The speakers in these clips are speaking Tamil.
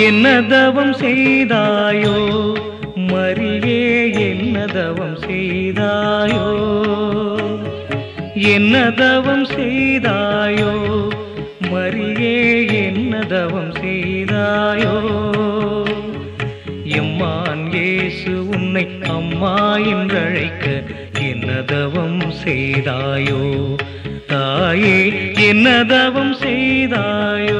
என்ன தவம் செய்தாயோ மரியே என்ன தவம் செய்தாயோ என்ன தவம் செய்தாயோ மரியே என்ன தவம் செய்தாயோ எம்மான் இயேசு உன்னை அம்மா என்றழைக்க என்ன தவம் செய்தாயோ தாயே என்ன தவம் செய்தாயோ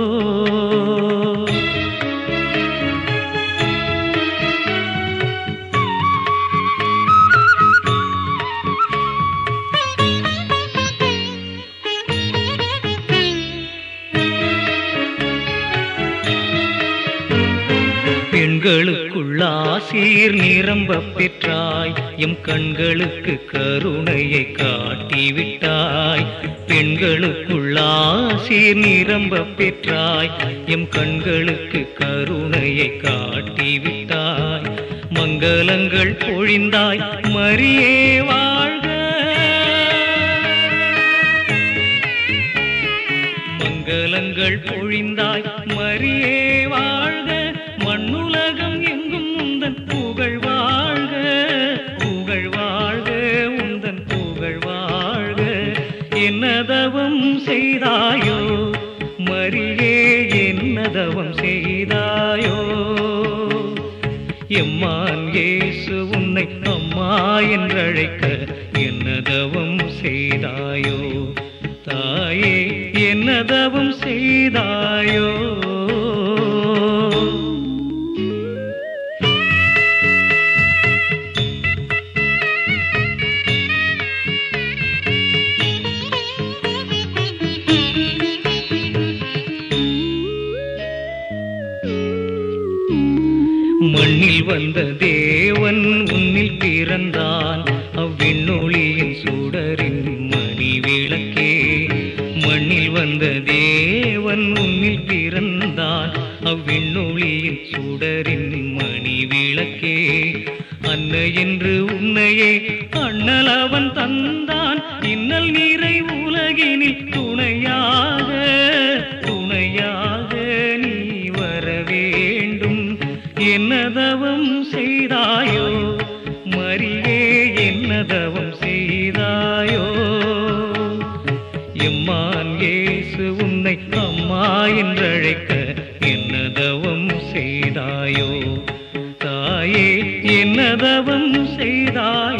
பெண்களுக்குள்ளாசீர் நிரம்ப பெற்றாய் எம் கண்களுக்கு கருணையை காட்டிவிட்டாய் பெண்களுக்குள்ளாசீர் நிரம்ப பெற்றாய் எம் கண்களுக்கு கருணையை காட்டிவிட்டாய் மங்களங்கள் பொழிந்தாய் மரியே வாழ்க மங்களங்கள் பொழிந்தாய் மரியே வாழ்க மண்ணுலகம் எங்கும் உந்தன் புகழ் வாழ்க புகழ் வாழ்க உந்தன் புகழ் வாழ்க என்னதவம் செய்தாயோ மரியே என்னதவம் செய்தாயோ எம்மான் இயேசு உன்னை அம்மா என்றழைக்க என்னதவம் செய்தாயோ தாயே என்னதவம் செய்தாயோ மண்ணில் வந்த தேவன் உன்னில் பிறந்தான் அவ்விண்ணொளியின் சுடரின் மணி விளக்கே மண்ணில் வந்த தேவன் உன்னில் பிறந்தான் அவ்விண்ணொளியின் சுடரின் மணி விளக்கே அன்னை என்று உன்னையே அண்ணல் அவன் தந்தான் இன்னல் நீரை உலகினில் துணையாக துணையாக நீ வர வேண்டும் என்னதவம் செய்தாயோ மரியே என்னதவம் செய்தாயோ எம்மான் இயேசு உன்னை அம்மா என்றழைக்க என்னதவம் செய்தாயோ தாயே என்னதவம் செய்தாயோ